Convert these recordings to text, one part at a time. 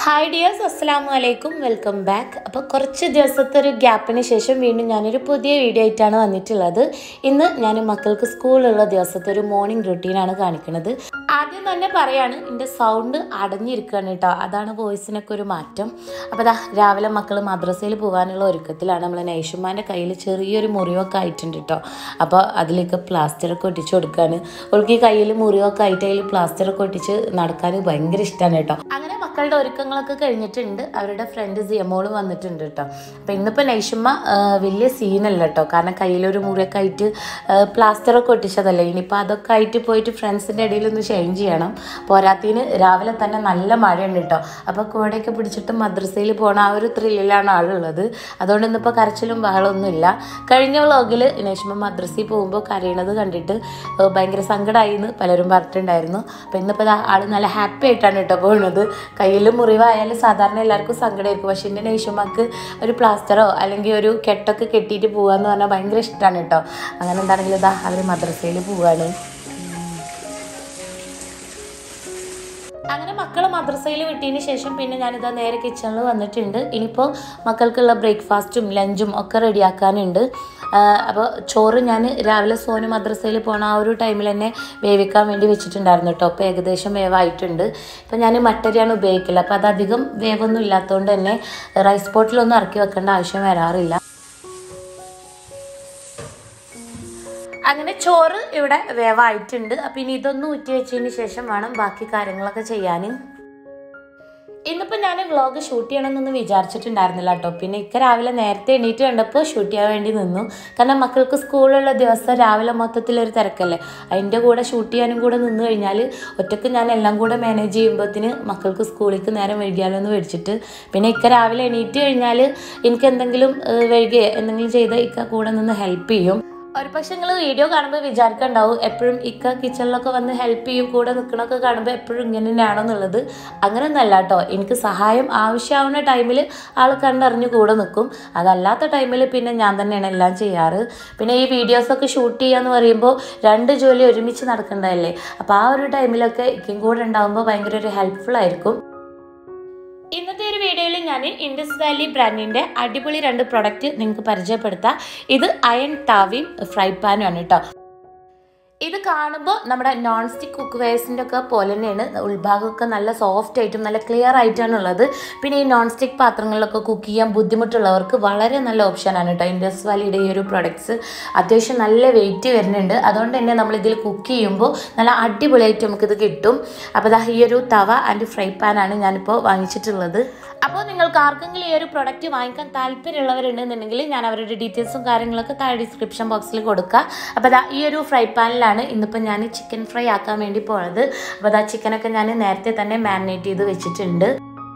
Hi dears അസ്സാം വലൈക്കും welcome back അപ്പോൾ കുറച്ച് ദിവസത്തെ ഒരു ഗ്യാപ്പിന് ശേഷം വീണ്ടും ഞാനൊരു പുതിയ വീഡിയോ ആയിട്ടാണ് വന്നിട്ടുള്ളത് ഇന്ന് ഞാൻ മക്കൾക്ക് സ്കൂളുള്ള ദിവസത്തെ ഒരു മോർണിംഗ് റുട്ടീനാണ് കാണിക്കുന്നത് ആദ്യം തന്നെ പറയാണ് എൻ്റെ സൗണ്ട് അടഞ്ഞിരിക്കുകയാണ് കേട്ടോ അതാണ് വോയിസിനൊക്കെ ഒരു മാറ്റം അപ്പോൾ ദാ രാവിലെ മക്കൾ മദ്രസയിൽ പോകാനുള്ള ഒരുക്കത്തിലാണ് നമ്മളെ നൈഷുമാൻ്റെ കയ്യിൽ ചെറിയൊരു മുറിവൊക്കെ ആയിട്ടുണ്ട് കേട്ടോ അപ്പോൾ അതിലേക്ക് പ്ലാസ്റ്ററൊക്കെ ഒട്ടിച്ച് കൊടുക്കുകയാണ് അവൾക്ക് ഈ കയ്യിൽ മുറിവൊക്കെ ആയിട്ട് അതിൽ പ്ലാസ്റ്ററൊക്കെ ഒട്ടിച്ച് നടക്കാൻ ഭയങ്കര ഇഷ്ടമാണ് കേട്ടോ അങ്ങനെ മക്കളുടെ ഒരുക്കങ്ങളൊക്കെ കഴിഞ്ഞിട്ടുണ്ട് അവരുടെ ഫ്രണ്ട് സിയമോളും വന്നിട്ടുണ്ട് കേട്ടോ അപ്പം ഇന്നിപ്പോൾ നൈഷുമ്മ ആ, വലിയ സീനല്ല കേട്ടോ കാരണം കയ്യിലൊരു മുറിയൊക്കെ ആയിട്ട് പ്ലാസ്റ്ററൊക്കെ ഒട്ടിച്ചതല്ലേ ഇനിയിപ്പോൾ അതൊക്കെ ആയിട്ട് പോയിട്ട് ഫ്രണ്ട്സിൻ്റെ ഇടയിൽ ഒന്ന് ചേഞ്ച് ചെയ്യണം പോരാത്തിന് രാവിലെ തന്നെ നല്ല മഴയുണ്ട് കേട്ടോ അപ്പോൾ കൂടെയൊക്കെ പിടിച്ചിട്ട് മദ്രസയിൽ പോകണ ആ ഒരു ത്രില്ലിലാണ് ആളുള്ളത് അതുകൊണ്ട് ഇന്നിപ്പോൾ കരച്ചിലും ബഹളമൊന്നുമില്ല കഴിഞ്ഞ വ്ളോഗിൽ നൈഷുമ്മ മദ്രസയിൽ പോകുമ്പോൾ കരയണത് കണ്ടിട്ട് ആ, ഭയങ്കര സങ്കടമായി എന്ന് പലരും പറഞ്ഞിട്ടുണ്ടായിരുന്നു അപ്പോൾ ഇന്നിപ്പോൾ ദാ ആൾ നല്ല ഹാപ്പി ആയിട്ടാണ് കേട്ടോ പോകുന്നത് കയ്യിൽ മുറിവായാലും സാധാരണ എല്ലാവർക്കും സങ്കടമായിരിക്കും പക്ഷേ എൻ്റെ നെയ്ഷുമാക്ക് ഒരു പ്ലാസ്റ്ററോ അല്ലെങ്കിൽ ഒരു കെട്ടൊക്കെ കെട്ടിയിട്ട് പോകാന്ന് പറഞ്ഞാൽ ഭയങ്കര ഇഷ്ടമാണ് കേട്ടോ അങ്ങനെ എന്താണെങ്കിലും ഇതാ അവർ മദ്രസയിൽ പോവാണ് അങ്ങനെ മക്കളെ മദ്രസയിൽ വിട്ടതിന് ശേഷം പിന്നെ ഞാനിതാ നേരെ കിച്ചണിൽ വന്നിട്ടുണ്ട് ഇനിയിപ്പോൾ മക്കൾക്കുള്ള ബ്രേക്ക്ഫാസ്റ്റും ലഞ്ചും ഒക്കെ റെഡിയാക്കാനുണ്ട് അപ്പോൾ ചോറ് ഞാൻ രാവിലെ സോനു മദ്രസയിൽ പോണ ആ ഒരു ടൈമിൽ തന്നെ വേവിക്കാൻ വേണ്ടി വെച്ചിട്ടുണ്ടായിരുന്നു കേട്ടോ അപ്പോൾ ഏകദേശം വേവായിട്ടുണ്ട് ഇപ്പം ഞാൻ മട്ടരിയാണ് ഉപയോഗിക്കല് അപ്പോൾ അതധികം വേവൊന്നും ഇല്ലാത്തതുകൊണ്ട് തന്നെ റൈസ് പോട്ടിലൊന്നും ഇറക്കി വെക്കേണ്ട ആവശ്യം വരാറില്ല അങ്ങനെ ചോറ് ഇവിടെ വേവായിട്ടുണ്ട് അപ്പം ഇനി ഇതൊന്ന് ഊറ്റി വെച്ചതിന് ശേഷം വേണം ബാക്കി കാര്യങ്ങളൊക്കെ ചെയ്യാൻ ഇന്നിപ്പോൾ ഞാൻ വ്ളോഗ് ഷൂട്ട് ചെയ്യണമെന്നൊന്നും വിചാരിച്ചിട്ടുണ്ടായിരുന്നില്ല കേട്ടോ പിന്നെ ഇക്ക രാവിലെ നേരത്തെ എണീറ്റ് കണ്ടപ്പോൾ ഷൂട്ട് ചെയ്യാൻ വേണ്ടി നിന്നു കാരണം മക്കൾക്ക് സ്കൂളുള്ള ദിവസം രാവിലെ മൊത്തത്തിലൊരു തിരക്കല്ലേ അതിൻ്റെ കൂടെ ഷൂട്ട് ചെയ്യാനും കൂടെ നിന്ന് കഴിഞ്ഞാൽ ഒറ്റക്ക് ഞാൻ എല്ലാം കൂടെ മാനേജ് ചെയ്യുമ്പോഴത്തിന് മക്കൾക്ക് സ്കൂളിലേക്ക് നേരം വൈകിയാലോ എന്ന് മേടിച്ചിട്ട് പിന്നെ ഇക്ക രാവിലെ എണീറ്റ് കഴിഞ്ഞാൽ എനിക്ക് എന്തെങ്കിലും ഏഹ്, വൈകിയോ എന്തെങ്കിലും ചെയ്ത് ഇക്ക കൂടെ നിന്ന് ഹെൽപ്പ് ചെയ്യും ഒരു പക്ഷെ നിങ്ങൾ വീഡിയോ കാണുമ്പോൾ വിചാരിക്കണ്ടാവും എപ്പോഴും ഇക്ക കിച്ചണിലൊക്കെ വന്ന് ഹെൽപ്പ് ചെയ്യും കൂടെ നിൽക്കണമൊക്കെ കാണുമ്പോൾ എപ്പോഴും ഇങ്ങനെ തന്നെയാണോ എന്നുള്ളത് അങ്ങനെയൊന്നല്ല കേട്ടോ എനിക്ക് സഹായം ആവശ്യമാവുന്ന ടൈമിൽ ആൾ കണ്ടറിഞ്ഞ് കൂടെ നിൽക്കും അതല്ലാത്ത ടൈമിൽ പിന്നെ ഞാൻ തന്നെയാണ് എല്ലാം ചെയ്യാറ് പിന്നെ ഈ വീഡിയോസൊക്കെ ഷൂട്ട് ചെയ്യാന്ന് പറയുമ്പോൾ രണ്ട് ജോലി ഒരുമിച്ച് നടക്കേണ്ടതല്ലേ അപ്പോൾ ആ ഒരു ടൈമിലൊക്കെ ഇക്കും കൂടെ ഉണ്ടാകുമ്പോൾ ഭയങ്കര ഒരു ഹെൽപ്ഫുൾ ആയിരിക്കും ഇന്നത്തെ ഒരു വീഡിയോയിൽ ഞാൻ ഇൻഡസ് വാലി ബ്രാൻഡിൻ്റെ അടിപൊളി രണ്ട് പ്രൊഡക്റ്റ് നിങ്ങൾക്ക് പരിചയപ്പെടുത്താം ഇത് അയൺ താവിയും ഫ്രൈ പാനും ആണ് കേട്ടോ ഇത് കാണുമ്പോൾ നമ്മുടെ നോൺ സ്റ്റിക്ക് കുക്ക് വെയർസിൻ്റെ ഒക്കെ പോലെ തന്നെയാണ് ഉൾഭാഗമൊക്കെ നല്ല സോഫ്റ്റ് ആയിട്ടും നല്ല ക്ലിയർ ആയിട്ടാണ് ഉള്ളത് പിന്നെ ഈ നോൺ സ്റ്റിക്ക് പാത്രങ്ങളിലൊക്കെ കുക്ക് ചെയ്യാൻ ബുദ്ധിമുട്ടുള്ളവർക്ക് വളരെ നല്ല ഓപ്ഷനാണ് കേട്ടോ ഇൻഡസ് വാലിയുടെ ഈ ഒരു പ്രൊഡക്ട്സ് അത്യാവശ്യം നല്ല വെയിറ്റ് വരുന്നുണ്ട് അതുകൊണ്ട് തന്നെ നമ്മൾ ഇതിൽ കുക്ക് ചെയ്യുമ്പോൾ നല്ല അടിപൊളിയായിട്ട് നമുക്കിത് കിട്ടും അപ്പോൾ ദാ ഈ ഒരു തവ ആൻഡ് ഫ്രൈ പാനാണ് ഞാനിപ്പോൾ വാങ്ങിച്ചിട്ടുള്ളത് അപ്പോൾ നിങ്ങൾക്ക് ആർക്കെങ്കിലും ഈ ഒരു പ്രൊഡക്റ്റ് വാങ്ങിക്കാൻ താല്പര്യമുള്ളവരുണ്ടെന്നുണ്ടെങ്കിൽ ഞാൻ അവരുടെ ഡീറ്റെയിൽസും കാര്യങ്ങളൊക്കെ താഴെ ഡിസ്ക്രിപ്ഷൻ ബോക്സിൽ കൊടുക്കുക അപ്പോൾ ദാ ഈ ഒരു ഫ്രൈ പാനിലാണ് ഇന്നിപ്പോൾ ഞാൻ ചിക്കൻ ഫ്രൈ ആക്കാൻ വേണ്ടി പോണത് അപ്പോൾ ദാ ചിക്കനൊക്കെ ഞാൻ നേരത്തെ തന്നെ മാരിനേറ്റ് ചെയ്ത് വെച്ചിട്ടുണ്ട്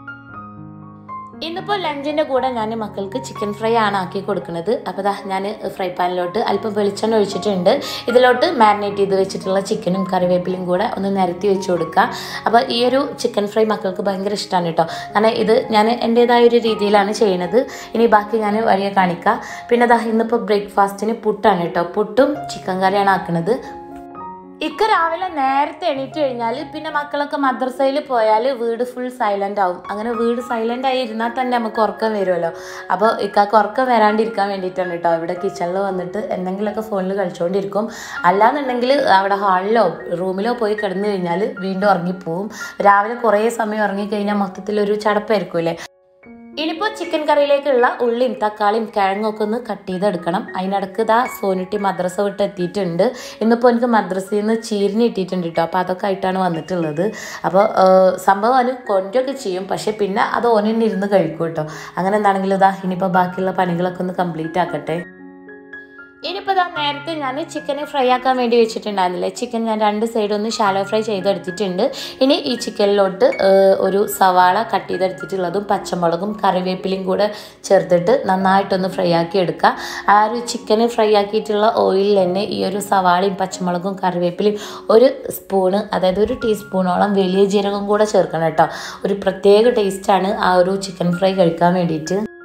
ഇന്നിപ്പോൾ ലഞ്ചിൻ്റെ കൂടെ ഞാൻ മക്കൾക്ക് ചിക്കൻ ഫ്രൈ ആണ് ആക്കി കൊടുക്കുന്നത് അപ്പോൾ ദാ ഞാൻ ഫ്രൈ പാനിലോട്ട് അല്പം വെളിച്ചെണ്ണ ഒഴിച്ചിട്ടുണ്ട് ഇതിലോട്ട് മാരിനേറ്റ് ചെയ്ത് വെച്ചിട്ടുള്ള ചിക്കനും കറിവേപ്പിലയും കൂടെ ഒന്ന് നിരത്തി വെച്ച് കൊടുക്കുക അപ്പോൾ ഈ ഒരു ചിക്കൻ ഫ്രൈ മക്കൾക്ക് ഭയങ്കര ഇഷ്ടമാണ് കേട്ടോ കാരണം ഇത് ഞാൻ എൻ്റേതായ ഒരു രീതിയിലാണ് ചെയ്യുന്നത് ഇനി ബാക്കി ഞാൻ വഴിയെ കാണിക്കാം പിന്നെ ദാ ഇന്നിപ്പോൾ ബ്രേക്ക്ഫാസ്റ്റിന് പുട്ടാണ് കേട്ടോ പുട്ടും ചിക്കൻ കറിയാണ് ആക്കുന്നത് ഇക്ക രാവിലെ നേരത്തെ എണീറ്റ് കഴിഞ്ഞാൽ പിന്നെ മക്കളൊക്കെ മദ്രസയിൽ പോയാൽ വീട് ഫുൾ സൈലൻ്റ് ആവും അങ്ങനെ വീട് സൈലൻ്റ് ആയി ഇരുന്നാൽ തന്നെ നമുക്ക് ഉറക്കം വരുമല്ലോ അപ്പോൾ ഇക്കാക്ക് ഉറക്കം വരാണ്ടിരിക്കാൻ വേണ്ടിയിട്ടാണ് കേട്ടോ ഇവിടെ കിച്ചണിൽ വന്നിട്ട് എന്തെങ്കിലുമൊക്കെ ഫോണിൽ കളിച്ചുകൊണ്ടിരിക്കും അല്ലാന്നുണ്ടെങ്കിൽ അവിടെ ഹാളിലോ റൂമിലോ പോയി കിടന്നു കഴിഞ്ഞാൽ വീണ്ടും ഉറങ്ങിപ്പോവും രാവിലെ കുറേ സമയം ഉറങ്ങിക്കഴിഞ്ഞാൽ മൊത്തത്തിലൊരു ചടപ്പായിരിക്കുമല്ലേ ഇനിയിപ്പോൾ ചിക്കൻ കറിയിലേക്കുള്ള ഉള്ളിയും തക്കാളിയും കിഴങ്ങും ഒക്കെ ഒന്ന് കട്ട് ചെയ്തെടുക്കണം അതിനിടക്ക് ഇതാ സോനുട്ടി മദ്രസ വിട്ട് എത്തിയിട്ടുണ്ട് ഇന്നിപ്പോൾ എനിക്ക് മദ്രസയിൽ നിന്ന് ചീരിന് ഇട്ടിട്ടുണ്ട് കേട്ടോ അപ്പോൾ അതൊക്കെ ആയിട്ടാണ് വന്നിട്ടുള്ളത് അപ്പോൾ സംഭവം അവന് കൊണ്ടൊക്കെ ചെയ്യും പക്ഷേ പിന്നെ അത് ഓനെന്നെ ഇരുന്ന് കഴിക്കും കേട്ടോ അങ്ങനെ എന്താണെങ്കിലും ഇതാ ഇനിയിപ്പോൾ ബാക്കിയുള്ള പണികളൊക്കെ ഒന്ന് കംപ്ലീറ്റ് ആക്കട്ടെ ഇനിയിപ്പോൾ ഇതാ നേരത്തെ ഞാൻ ചിക്കനെ ഫ്രൈ ആക്കാൻ വേണ്ടി വെച്ചിട്ടുണ്ടായിരുന്നില്ലേ ചിക്കൻ ഞാൻ രണ്ട് സൈഡ് ഒന്ന് ഷാലോ ഫ്രൈ ചെയ്തെടുത്തിട്ടുണ്ട് ഇനി ഈ ചിക്കനിലോട്ട് ഏഹ്, ഒരു സവാള കട്ട് ചെയ്തെടുത്തിട്ടുള്ളതും പച്ചമുളകും കറിവേപ്പിലയും കൂടെ ചേർത്തിട്ട് നന്നായിട്ടൊന്ന് ഫ്രൈ ആക്കി എടുക്കുക ആ ഒരു ചിക്കന് ഫ്രൈ ആക്കിയിട്ടുള്ള ഓയിലിൽ തന്നെ ഈ ഒരു സവാളയും പച്ചമുളകും കറിവേപ്പിലയും ഒരു സ്പൂണ് അതായത് ഒരു ടീസ്പൂണോളം വലിയ ജീരകം കൂടെ ചേർക്കണം കേട്ടോ ഒരു പ്രത്യേക ടേസ്റ്റാണ് ആ ഒരു ചിക്കൻ ഫ്രൈ കഴിക്കാൻ വേണ്ടിയിട്ട്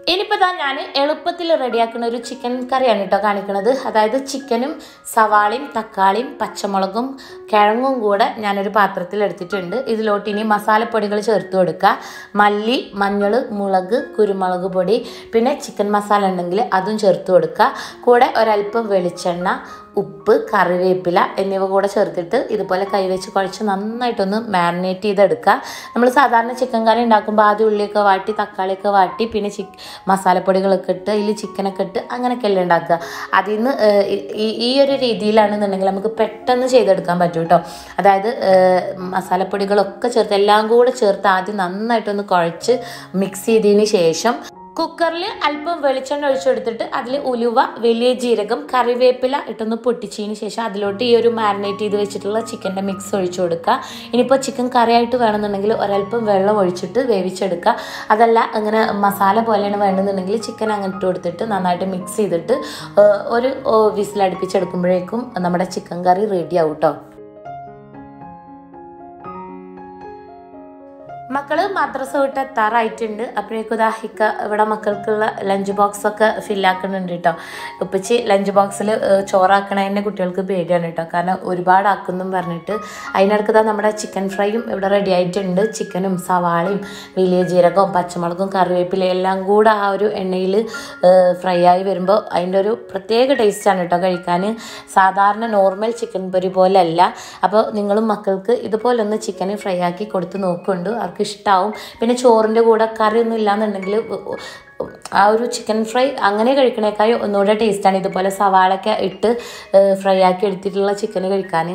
ഇനിയിപ്പോൾ ഇതാ ഞാൻ എളുപ്പത്തിൽ റെഡിയാക്കുന്ന ഒരു ചിക്കൻ കറിയാണ് കേട്ടോ കാണിക്കുന്നത് അതായത് ചിക്കനും സവാളയും തക്കാളിയും പച്ചമുളകും കിഴങ്ങും കൂടെ ഞാനൊരു പാത്രത്തിൽ എടുത്തിട്ടുണ്ട് ഇതിലോട്ട് ഇനി മസാലപ്പൊടികൾ ചേർത്ത് കൊടുക്കുക മല്ലി മഞ്ഞൾ മുളക് കുരുമുളക് പൊടി പിന്നെ ചിക്കൻ മസാല ഉണ്ടെങ്കിൽ അതും ചേർത്ത് കൊടുക്കുക കൂടെ ഒരല്പം വെളിച്ചെണ്ണ ഉപ്പ് കറിവേപ്പില എന്നിവ കൂടെ ചേർത്തിട്ട് ഇതുപോലെ കൈവച്ച് കുഴച്ച് നന്നായിട്ടൊന്ന് മാരിനേറ്റ് ചെയ്തെടുക്കുക നമ്മൾ സാധാരണ ചിക്കൻ കറി ഉണ്ടാക്കുമ്പോൾ ആദ്യം ഉള്ളിയൊക്കെ വാട്ടി തക്കാളിയൊക്കെ വാട്ടി പിന്നെ ചിക്ക് മസാലപ്പൊടികളൊക്കെ ഇട്ട് അതിൽ ചിക്കനൊക്കെ ഇട്ട് അങ്ങനെയൊക്കെയല്ലേ ഉണ്ടാക്കുക അതിൽ നിന്ന് ഈ ഈ ഒരു രീതിയിലാണെന്നുണ്ടെങ്കിൽ നമുക്ക് പെട്ടെന്ന് ചെയ്തെടുക്കാൻ പറ്റും കേട്ടോ അതായത് ഏഹ്, മസാലപ്പൊടികളൊക്കെ ചേർത്ത് എല്ലാം കൂടെ ചേർത്ത് ആദ്യം നന്നായിട്ടൊന്ന് കുഴച്ച് മിക്സ് ചെയ്തതിന് ശേഷം കുക്കറിൽ അല്പം വെളിച്ചെണ്ണ ഒഴിച്ചെടുത്തിട്ട് അതിൽ ഉലുവ വലിയ ജീരകം കറിവേപ്പില ഇട്ടൊന്ന് പൊട്ടിച്ചതിന് ശേഷം അതിലോട്ട് ഈ ഒരു മാരിനേറ്റ് ചെയ്ത് വെച്ചിട്ടുള്ള ചിക്കൻ്റെ മിക്സ് ഒഴിച്ചു കൊടുക്കുക ഇനിയിപ്പോൾ ചിക്കൻ കറിയായിട്ട് വേണമെന്നുണ്ടെങ്കിൽ ഒരല്പം വെള്ളം ഒഴിച്ചിട്ട് വേവിച്ചെടുക്കുക അതല്ല അങ്ങനെ മസാല പോലെയാണ് വേണമെന്നുണ്ടെങ്കിൽ ചിക്കൻ അങ്ങനെ ഇട്ട് കൊടുത്തിട്ട് നന്നായിട്ട് മിക്സ് ചെയ്തിട്ട് ഏഹ്, ഒരു വിസിലടുപ്പിച്ചെടുക്കുമ്പോഴേക്കും നമ്മുടെ ചിക്കൻ കറി റെഡി ആവും കേട്ടോ മക്കള് മദ്രസ വിട്ട് എത്താറായിട്ടുണ്ട് അപ്പോഴേക്കും ഇതാ ഹിക്ക ഇവിടെ മക്കൾക്കുള്ള ലഞ്ച് ബോക്സ് ഒക്കെ ഫില്ലാക്കുന്നുണ്ട് കേട്ടോ ഉപ്പച്ചി ലഞ്ച് ബോക്സിൽ ചോറാക്കണതിൻ്റെ കുട്ടികൾക്ക് പേടിയാണ് കേട്ടോ കാരണം ഒരുപാട് ആക്കുന്നും പറഞ്ഞിട്ട് അതിനിടക്ക് ഇതാ നമ്മുടെ ചിക്കൻ ഫ്രൈയും ഇവിടെ റെഡി ആയിട്ടുണ്ട് ചിക്കനും സവാളയും വലിയ ജീരകവും പച്ചമുളകും കറിവേപ്പിലയും എല്ലാം കൂടെ ആ ഒരു എണ്ണയിൽ ഫ്രൈ ആയി വരുമ്പോൾ അതിൻ്റെ ഒരു പ്രത്യേക ടേസ്റ്റാണ് കേട്ടോ കഴിക്കാൻ സാധാരണ നോർമൽ ചിക്കൻ പൊരി പോലെ അല്ല അപ്പോൾ നിങ്ങളും മക്കൾക്ക് ഇതുപോലെ ഒന്ന് ചിക്കൻ ഫ്രൈ ആക്കി കൊടുത്ത് നോക്കുന്നുണ്ട് അവർക്ക് ഇഷ്ടാവും പിന്നെ ചോറിൻ്റെ കൂടെ കറിയൊന്നും ഇല്ലാന്നുണ്ടെങ്കിൽ ആ ഒരു ചിക്കൻ ഫ്രൈ അങ്ങനെ കഴിക്കണേക്കാൾ ഒന്നുകൂടെ ടേസ്റ്റാണ് ഇതുപോലെ സവാളൊക്കെ ഇട്ട് ഫ്രൈ ആക്കി എടുത്തിട്ടുള്ള ചിക്കൻ കഴിക്കാൻ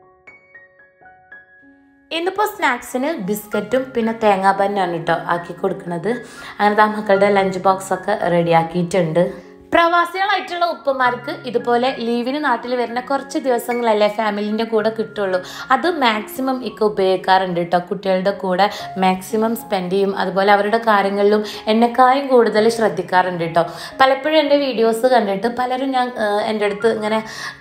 ഇന്നിപ്പോൾ സ്നാക്സിന് ബിസ്ക്കറ്റും പിന്നെ തേങ്ങാ ബന്നാണ് കേട്ടോ ആക്കി കൊടുക്കുന്നത് അങ്ങനെ ആ മക്കളുടെ ലഞ്ച് ബോക്സ് ഒക്കെ റെഡി ആക്കിയിട്ടുണ്ട് പ്രവാസികളായിട്ടുള്ള ഉപ്പമാർക്ക് ഇതുപോലെ ലീവിന് നാട്ടിൽ വരുന്ന കുറച്ച് ദിവസങ്ങളല്ലേ ഫാമിലിൻ്റെ കൂടെ കിട്ടുള്ളൂ അത് മാക്സിമം ഇക്ക ഉപയോഗിക്കാറുണ്ട് കേട്ടോ കുട്ടികളുടെ കൂടെ മാക്സിമം സ്പെൻഡ് ചെയ്യും അതുപോലെ അവരുടെ കാര്യങ്ങളിലും എന്നെക്കായും കൂടുതൽ ശ്രദ്ധിക്കാറുണ്ട് കേട്ടോ പലപ്പോഴും എൻ്റെ വീഡിയോസ് കണ്ടിട്ട് പലരും ഞാൻ ഏഹ്, എൻ്റെ അടുത്ത് ഇങ്ങനെ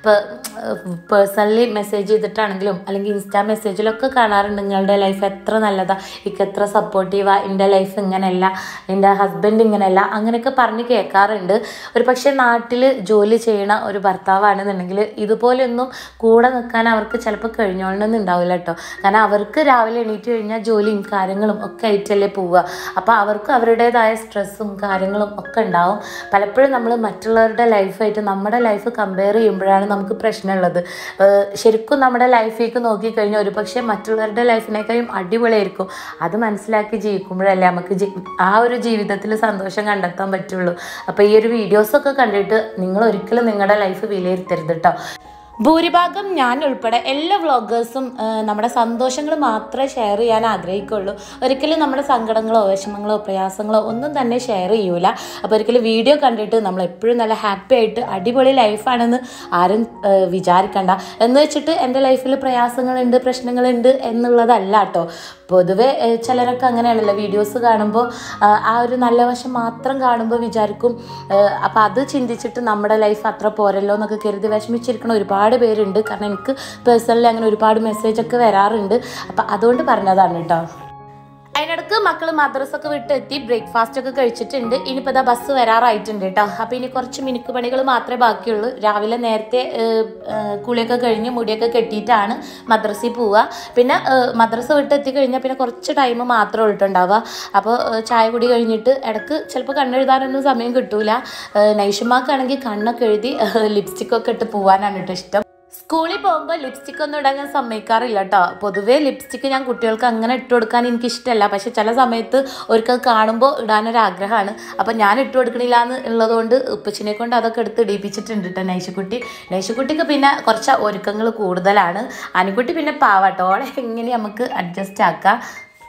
പേഴ്സണലി മെസ്സേജ് ചെയ്തിട്ടാണെങ്കിലും അല്ലെങ്കിൽ ഇൻസ്റ്റാ മെസ്സേജിലൊക്കെ കാണാറുണ്ട് നിങ്ങളുടെ ലൈഫ് എത്ര നല്ലതാ ഇക്ക് എത്ര സപ്പോർട്ടീവാ എൻ്റെ ലൈഫ് ഇങ്ങനെയല്ല എൻ്റെ ഹസ്ബൻഡ് ഇങ്ങനെയല്ല അങ്ങനെയൊക്കെ പറഞ്ഞ് കേൾക്കാറുണ്ട് ഒരു പക്ഷേ നാട്ടിൽ ജോലി ചെയ്യണ ഒരു ഭർത്താവാണെന്നുണ്ടെങ്കിൽ ഇതുപോലെയൊന്നും കൂടെ നിൽക്കാൻ അവർക്ക് ചിലപ്പോൾ കഴിഞ്ഞോളണമെന്ന് ഉണ്ടാവില്ല കേട്ടോ കാരണം അവർക്ക് രാവിലെ എണീറ്റ് കഴിഞ്ഞാൽ ജോലിയും കാര്യങ്ങളും ഒക്കെ ആയിട്ടല്ലേ പോവുക അപ്പോൾ അവർക്ക് അവരുടേതായ സ്ട്രെസ്സും കാര്യങ്ങളും ഒക്കെ ഉണ്ടാവും പലപ്പോഴും നമ്മൾ മറ്റുള്ളവരുടെ ലൈഫായിട്ട് നമ്മുടെ ലൈഫ് കമ്പയർ ചെയ്യുമ്പോഴാണ് നമുക്ക് പ്രശ്നമുള്ളത് ഏഹ് ശരിക്കും നമ്മുടെ ലൈഫിലേക്ക് നോക്കിക്കഴിഞ്ഞാൽ ഒരു പക്ഷേ മറ്റുള്ളവരുടെ ലൈഫിനേക്കാളും അടിപൊളിയായിരിക്കും അത് മനസ്സിലാക്കി ജീവിക്കുമ്പോഴല്ലേ നമുക്ക് ജി- ആ ഒരു ജീവിതത്തിൽ സന്തോഷം കണ്ടെത്താൻ പറ്റുള്ളൂ അപ്പോൾ ഈ ഒരു വീഡിയോസൊക്കെ കണ്ടിട്ട് നിങ്ങൾ ഒരിക്കലും നിങ്ങളുടെ ലൈഫ് വിലയിരുത്തരുത് കേട്ടോ ഭൂരിഭാഗം ഞാൻ ഉൾപ്പെടെ എല്ലാ വ്ളോഗേഴ്സും നമ്മുടെ സന്തോഷങ്ങൾ മാത്രമേ ഷെയർ ചെയ്യാൻ ആഗ്രഹിക്കുള്ളൂ ഒരിക്കലും നമ്മുടെ സങ്കടങ്ങളോ വിഷമങ്ങളോ പ്രയാസങ്ങളോ ഒന്നും തന്നെ ഷെയർ ചെയ്യൂല അപ്പോൾ ഒരിക്കലും വീഡിയോ കണ്ടിട്ട് നമ്മൾ എപ്പോഴും നല്ല ഹാപ്പി ആയിട്ട് അടിപൊളി ലൈഫാണെന്ന് ആരും ഏഹ്, വിചാരിക്കണ്ട എന്ന് വെച്ചിട്ട് എൻ്റെ ലൈഫിൽ പ്രയാസങ്ങളുണ്ട് പ്രശ്നങ്ങളുണ്ട് എന്നുള്ളതല്ല കേട്ടോ പൊതുവെ ഏഹ്, ചിലരൊക്കെ അങ്ങനെയാണല്ലോ വീഡിയോസ് കാണുമ്പോൾ ആ ഒരു നല്ല വശം മാത്രം കാണുമ്പോൾ വിചാരിക്കും അപ്പം അത് ചിന്തിച്ചിട്ട് നമ്മുടെ ലൈഫ് അത്ര പോരല്ലോ എന്നൊക്കെ കരുതി വിഷമിച്ചിരിക്കുന്ന ഒരുപാട് പേരുണ്ട് കാരണം എനിക്ക് പേഴ്സണലി അങ്ങനെ ഒരുപാട് മെസ്സേജ് ഒക്കെ വരാറുണ്ട് അപ്പം അതുകൊണ്ട് പറഞ്ഞതാണ് കേട്ടോ അതിനിടക്ക് മക്കൾ മദ്രസൊക്കെ വിട്ടെത്തി ബ്രേക്ക്ഫാസ്റ്റ് ഒക്കെ കഴിച്ചിട്ടുണ്ട് ഇനിയിപ്പോൾ ഇതാ ബസ് വരാറായിട്ടുണ്ട് കേട്ടോ അപ്പോൾ ഇനി കുറച്ച് മിനുക്ക് പണികൾ മാത്രമേ ബാക്കിയുള്ളൂ രാവിലെ നേരത്തെ ഏഹ്, ഏഹ്, കുളിയൊക്കെ കഴിഞ്ഞ് മുടിയൊക്കെ കെട്ടിയിട്ടാണ് മദ്രസയിൽ പോവുക പിന്നെ ഏഹ്, മദ്രസ വിട്ടെത്തി കഴിഞ്ഞാൽ പിന്നെ കുറച്ച് ടൈം മാത്രമേ ഉള്ളിട്ടുണ്ടാവുക അപ്പോൾ ഏഹ്, ചായ കുടി കഴിഞ്ഞിട്ട് ഇടക്ക് ചിലപ്പോൾ കണ്ണെഴുതാനൊന്നും സമയം കിട്ടൂല ഏഹ്, നൈഷുമാക്കാണെങ്കിൽ കണ്ണൊക്കെ എഴുതി ലിപ്സ്റ്റിക്കൊക്കെ ഇട്ട് പോകാനാണ് കേട്ടോ ഇഷ്ടം സ്കൂളിൽ പോകുമ്പോൾ ലിപ്സ്റ്റിക് ഒന്നും ഇടാൻ ഞാൻ സമ്മതിക്കാറില്ല കേട്ടോ പൊതുവേ ലിപ്സ്റ്റിക് ഞാൻ കുട്ടികൾക്ക് അങ്ങനെ ഇട്ട് കൊടുക്കാൻ എനിക്ക് ഇഷ്ടമല്ല പക്ഷെ ചില സമയത്ത് ഒരിക്കൽ കാണുമ്പോൾ ഇടാനൊരു ആഗ്രഹമാണ് അപ്പം ഞാൻ ഇട്ട് കൊടുക്കണില്ല എന്ന് ഉള്ളതുകൊണ്ട് ഉപ്പച്ചിനെ കൊണ്ട് അതൊക്കെ എടുത്ത് ഇടിപ്പിച്ചിട്ടുണ്ട് കേട്ടോ നൈശുക്കുട്ടി നൈശുക്കുട്ടിക്ക് പിന്നെ കുറച്ച് ഒരുക്കങ്ങൾ കൂടുതലാണ് അനുക്കുട്ടി പിന്നെ പാവാട്ടോ ഓളെ എങ്ങനെ നമുക്ക് അഡ്ജസ്റ്റ് ആക്കാം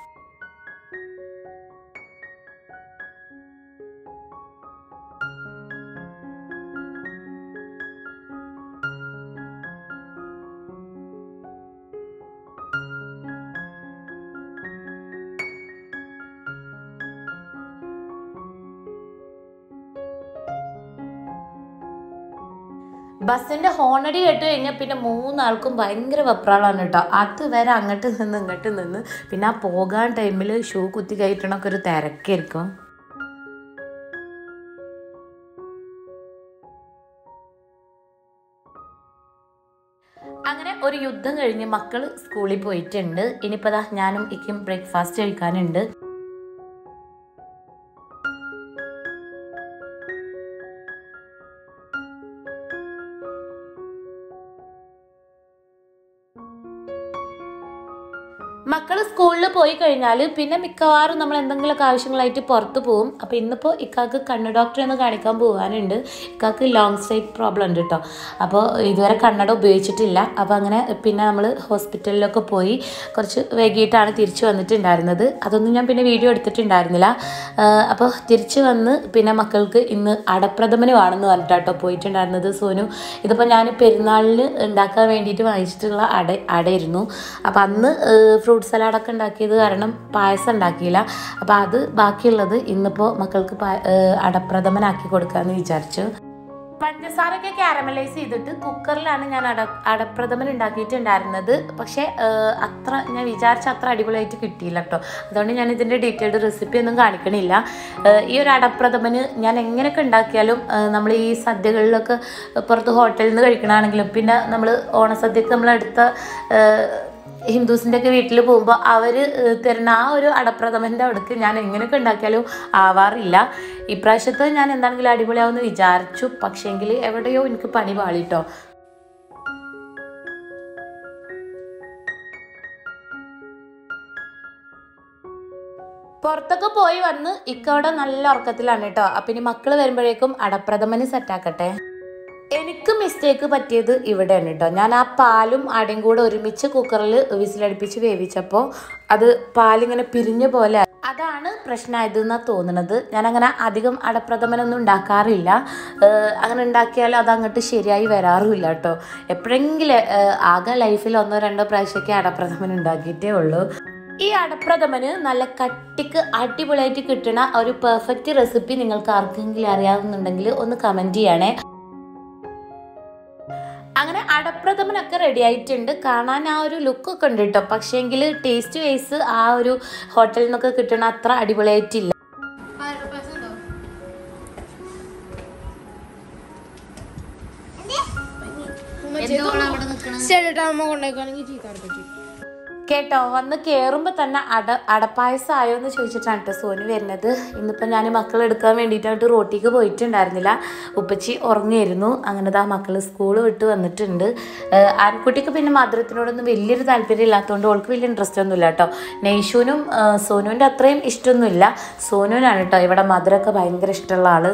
ബസ്സിന്റെ ഹോണടി കേട്ട് കഴിഞ്ഞാൽ പിന്നെ മൂന്നാൾക്കും ഭയങ്കര വെപ്രാളാണ് കേട്ടോ അതുവരെ അങ്ങോട്ട് നിന്ന് ഇങ്ങോട്ട് നിന്ന് പിന്നെ ആ പോകാൻ ടൈമിൽ ഷൂ കുത്തി കയറ്റണൊക്കെ ഒരു തിരക്കായിരിക്കും ഒരു യുദ്ധം കഴിഞ്ഞ് മക്കൾ സ്കൂളിൽ പോയിട്ടുണ്ട് ഇനിയിപ്പോൾ ദാ ഞാനും ഇക്കും ബ്രേക്ക്ഫാസ്റ്റ് കഴിക്കാനുണ്ട് മക്കൾ സ്കൂളിൽ പോയി കഴിഞ്ഞാൽ പിന്നെ മിക്കവാറും നമ്മൾ എന്തെങ്കിലുമൊക്കെ ആവശ്യങ്ങളായിട്ട് പുറത്ത് പോകും അപ്പോൾ ഇന്നിപ്പോൾ ഇക്കാക്ക് കണ്ണ് ഡോക്ടറെ ഒന്ന് കാണിക്കാൻ പോകാനുണ്ട് ഇക്കാക്ക് ലോങ് സൈറ്റ് പ്രോബ്ലം ഉണ്ട് കേട്ടോ അപ്പോൾ ഇതുവരെ കണ്ണട ഉപയോഗിച്ചിട്ടില്ല അപ്പോൾ അങ്ങനെ പിന്നെ നമ്മൾ ഹോസ്പിറ്റലിലൊക്കെ പോയി കുറച്ച് വൈകിട്ടാണ് തിരിച്ചു വന്നിട്ടുണ്ടായിരുന്നത് അതൊന്നും ഞാൻ പിന്നെ വീഡിയോ എടുത്തിട്ടുണ്ടായിരുന്നില്ല അപ്പോൾ തിരിച്ചു വന്ന് പിന്നെ മക്കൾക്ക് ഇന്ന് അടപ്രഥമന് വേണമെന്ന് പറഞ്ഞിട്ടാട്ടോ പോയിട്ടുണ്ടായിരുന്നത് സോനു ഇതിപ്പോൾ ഞാൻ പെരുന്നാളിന് ഉണ്ടാക്കാൻ വേണ്ടിയിട്ട് വാങ്ങിച്ചിട്ടുള്ള അട അടയിരുന്നു അപ്പോൾ അന്ന് ഫ്രൂട്ട് സലാഡൊക്കെ ഉണ്ടാക്കിയത് കാരണം പായസം ഉണ്ടാക്കിയില്ല അപ്പോൾ അത് ബാക്കിയുള്ളത് ഇന്നിപ്പോൾ മക്കൾക്ക് പാ- ഏഹ് അടപ്രഥമനാക്കി കൊടുക്കാമെന്ന് വിചാരിച്ചു പഞ്ചസാരയൊക്കെ കാരമലൈസ് ചെയ്തിട്ട് കുക്കറിലാണ് ഞാൻ അട അടപ്രഥമൻ ഉണ്ടാക്കിയിട്ടുണ്ടായിരുന്നത് പക്ഷേ ഏഹ്, അത്ര ഞാൻ വിചാരിച്ച അത്ര അടിപൊളിയായിട്ട് കിട്ടിയില്ല കേട്ടോ അതുകൊണ്ട് ഞാൻ ഇതിൻ്റെ ഡീറ്റെയിൽഡ് റെസിപ്പി ഒന്നും കാണിക്കണില്ല ഏഹ്, ഈ ഒരു അടപ്രഥമന് ഞാൻ എങ്ങനെയൊക്കെ ഉണ്ടാക്കിയാലും നമ്മൾ ഈ സദ്യകളിലൊക്കെ പുറത്ത് ഹോട്ടലിൽ നിന്ന് കഴിക്കണമെങ്കിലും പിന്നെ നമ്മൾ ഓണസദ്യക്ക് നമ്മളെടുത്ത ഏഹ്, ഹിന്ദുസിൻ്റെ ഒക്കെ വീട്ടിൽ പോകുമ്പോൾ അവർ തരുന്ന ആ ഒരു അടപ്രഥമൻ്റെ അവിടേക്ക് ഞാൻ എങ്ങനെയൊക്കെ ഉണ്ടാക്കിയാലും ആവാറില്ല ഇപ്രാവശ്യത്തെ ഞാൻ എന്താണെങ്കിലും അടിപൊളിയാവുമെന്ന് വിചാരിച്ചു പക്ഷേങ്കിൽ എവിടെയോ എനിക്ക് പണി പാളിട്ടോ പുറത്തൊക്കെ പോയി വന്ന് ഇക്കവിടെ നല്ല ഉറക്കത്തിലാണ് കേട്ടോ അപ്പം ഇനി മക്കൾ വരുമ്പോഴേക്കും അടപ്രഥമന് സെറ്റാക്കട്ടെ എനിക്ക് മിസ്റ്റേക്ക് പറ്റിയത് ഇവിടെയാണ് കേട്ടോ ഞാൻ ആ പാലും അടയും കൂടെ ഒരുമിച്ച് കുക്കറിൽ വിസിലടുപ്പിച്ച് വേവിച്ചപ്പോൾ അത് പാലിങ്ങനെ പിരിഞ്ഞ പോലെ ആയി. അതാണ് പ്രശ്നമായത് എന്നാണ് തോന്നുന്നത് ഞാൻ അങ്ങനെ അധികം അടപ്രഥമനൊന്നും ഉണ്ടാക്കാറില്ല ഏഹ് അങ്ങനെ ഉണ്ടാക്കിയാലും അത് അങ്ങോട്ട് ശരിയായി വരാറുമില്ല കേട്ടോ എപ്പോഴെങ്കിലും ഏഹ് ആകെ ലൈഫിൽ ഒന്നോ രണ്ടോ പ്രാവശ്യമൊക്കെ അടപ്രഥമൻ ഉണ്ടാക്കിയിട്ടേ ഉള്ളൂ ഈ അടപ്രഥമന് നല്ല കട്ടിക്ക് അടിപൊളിയായിട്ട് കിട്ടുന്ന ഒരു പെർഫെക്റ്റ് റെസിപ്പി നിങ്ങൾക്ക് ആർക്കെങ്കിലും അറിയാവുന്നുണ്ടെങ്കിൽ ഒന്ന് കമൻറ്റ് ചെയ്യണേ അങ്ങനെ അടപ്രഥമനൊക്കെ റെഡി ആയിട്ടുണ്ട് കാണാൻ ആ ഒരു ലുക്കൊക്കെ ഉണ്ട് കേട്ടോ പക്ഷേങ്കിൽ ടേസ്റ്റ് വൈസ് ആ ഒരു ഹോട്ടലിൽ നിന്നൊക്കെ കിട്ടണ അത്ര അടിപൊളിയായിട്ടില്ല ചേട്ടാ കൊണ്ടേക്കാണെങ്കിൽ ചീത്താൻ പറ്റും കേട്ടോ വന്ന് കയറുമ്പോൾ തന്നെ അട അടപ്പായസം ആയോ എന്ന് ചോദിച്ചിട്ടാണ് കേട്ടോ സോനു വരുന്നത് ഇന്നിപ്പോൾ ഞാൻ മക്കൾ എടുക്കാൻ വേണ്ടിയിട്ടായിട്ട് റോട്ടിക്ക് പോയിട്ടുണ്ടായിരുന്നില്ല ഉപ്പച്ചി ഉറങ്ങിയിരുന്നു അങ്ങനെ ദാ മക്കൾ സ്കൂൾ വിട്ട് വന്നിട്ടുണ്ട് ഏഹ് ആൺകുട്ടിക്ക് പിന്നെ മധുരത്തിനോടൊന്നും വലിയൊരു താല്പര്യം ഇല്ലാത്തതുകൊണ്ട് ഓൾക്ക് വലിയ ഇൻട്രസ്റ്റ് ഒന്നുമില്ല കേട്ടോ നെയ്ഷുവിനും ഏഹ് സോനുവിൻ്റെ അത്രയും ഇഷ്ടമൊന്നുമില്ല സോനുവിനാണ് കേട്ടോ ഇവിടെ മധുരമൊക്കെ ഭയങ്കര ഇഷ്ടമുള്ള ആള്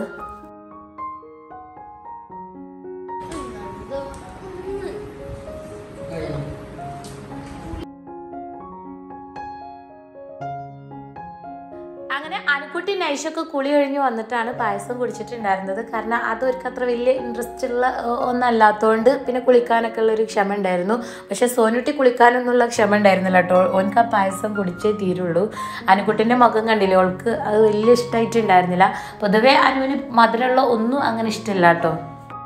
അങ്ങനെ അനുക്കുട്ടി നൈഷൊക്കെ കുളി കഴിഞ്ഞ് വന്നിട്ടാണ് പായസം കുടിച്ചിട്ടുണ്ടായിരുന്നത് കാരണം അതൊരിക്കൽ അത്ര വലിയ ഇൻട്രസ്റ്റ് ഉള്ള ഏഹ്, ഒന്നല്ലാത്തതുകൊണ്ട് പിന്നെ കുളിക്കാനൊക്കെ ഉള്ളൊരു ക്ഷമ ഉണ്ടായിരുന്നു പക്ഷേ സോനുട്ടി കുളിക്കാനൊന്നുള്ള ക്ഷമ ഉണ്ടായിരുന്നില്ല കേട്ടോ ഓനക്ക് ആ പായസം കുടിച്ചേ തീരുള്ളൂ അനുക്കുട്ടിൻ്റെ മുഖം കണ്ടില്ലേ ഓൾക്ക് അത് വലിയ ഇഷ്ടമായിട്ടുണ്ടായിരുന്നില്ല പൊതുവേ അനുവിന് മധുരമുള്ള ഒന്നും അങ്ങനെ ഇഷ്ടമില്ല കേട്ടോ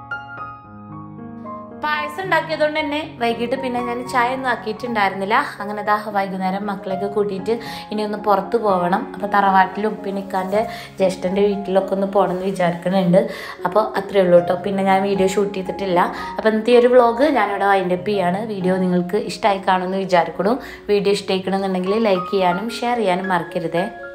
പായസം ഉണ്ടാക്കിയതുകൊണ്ട് തന്നെ വൈകിട്ട് പിന്നെ ഞാൻ ചായ ഒന്നും ആക്കിയിട്ടുണ്ടായിരുന്നില്ല അങ്ങനെ ദാ വൈകുന്നേരം മക്കളെയൊക്കെ കൂട്ടിയിട്ട് ഇനി ഒന്ന് പുറത്ത് പോകണം അപ്പോൾ തറവാട്ടിലും പിന്നെ ഇക്കാൻ്റെ ജ്യേഷ്ഠൻ്റെ വീട്ടിലൊക്കെ ഒന്ന് പോകണമെന്ന് വിചാരിക്കുന്നുണ്ട് അപ്പോൾ അത്രയേ ഉള്ളൂ കേട്ടോ പിന്നെ ഞാൻ വീഡിയോ ഷൂട്ട് ചെയ്തിട്ടില്ല അപ്പോൾ ഇന്നത്തെ ഈ ഒരു വ്ളോഗ് ഞാനിവിടെ വൈൻഡപ്പ് ചെയ്യാണ് വീഡിയോ നിങ്ങൾക്ക് ഇഷ്ടമായി കാണുമെന്ന് വിചാരിക്കണു വീഡിയോ ഇഷ്ടമായിക്കണമെന്നുണ്ടെങ്കിൽ ലൈക്ക് ചെയ്യാനും ഷെയർ ചെയ്യാനും മറക്കരുതേ